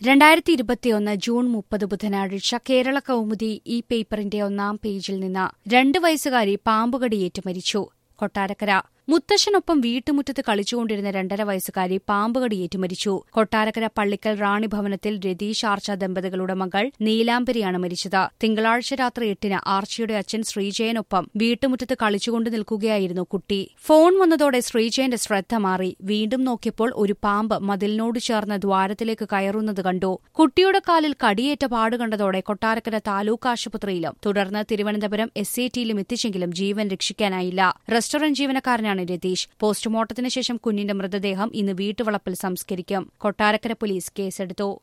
രണ്ടായിരത്തി ഇരുപത്തിയൊന്ന് ജൂൺ മുപ്പത് ബുധനാഴ്ച കേരള കൗമുദി ഈ പേപ്പറിന്റെ ഒന്നാം പേജിൽ നിന്ന് രണ്ട് വയസ്സുകാരി പാമ്പുകടിയേറ്റ് മരിച്ചു കൊട്ടാരക്കര മുത്തശ്ശനൊപ്പം വീട്ടുമുറ്റത്ത് കളിച്ചുകൊണ്ടിരുന്ന രണ്ടര വയസ്സുകാരി പാമ്പുകടിയേറ്റ് മരിച്ചു കൊട്ടാരക്കര പള്ളിക്കൽ റാണി ഭവനത്തിൽ രതീഷ് ആർച്ച ദമ്പതികളുടെ മകൾ നീലാംബരിയാണ് മരിച്ചത് തിങ്കളാഴ്ച രാത്രി എട്ടിന് ആർച്ചയുടെ അച്ഛൻ ശ്രീജയനൊപ്പം വീട്ടുമുറ്റത്ത് കളിച്ചുകൊണ്ട് നിൽക്കുകയായിരുന്നു കുട്ടി ഫോൺ വന്നതോടെ ശ്രീജയന്റെ ശ്രദ്ധ മാറി വീണ്ടും നോക്കിയപ്പോൾ ഒരു പാമ്പ് മതിലിനോട് ചേർന്ന് ദ്വാരത്തിലേക്ക് കയറുന്നത് കണ്ടു കുട്ടിയുടെ കാലിൽ കടിയേറ്റ പാട് കണ്ടതോടെ കൊട്ടാരക്കര താലൂക്ക് ആശുപത്രിയിലും തുടർന്ന് തിരുവനന്തപുരം എസ് ഐ ടിയിലും എത്തിച്ചെങ്കിലും ജീവൻ രക്ഷിക്കാനായില്ല റെസ്റ്റോറന്റ് ജീവനക്കാരനാണ് രതീഷ് പോസ്റ്റ്മോർട്ടത്തിന് ശേഷം കുഞ്ഞിന്റെ മൃതദേഹം ഇന്ന് വീട്ടുവളപ്പിൽ സംസ്കരിക്കും കൊട്ടാരക്കര പോലീസ് കേസെടുത്തു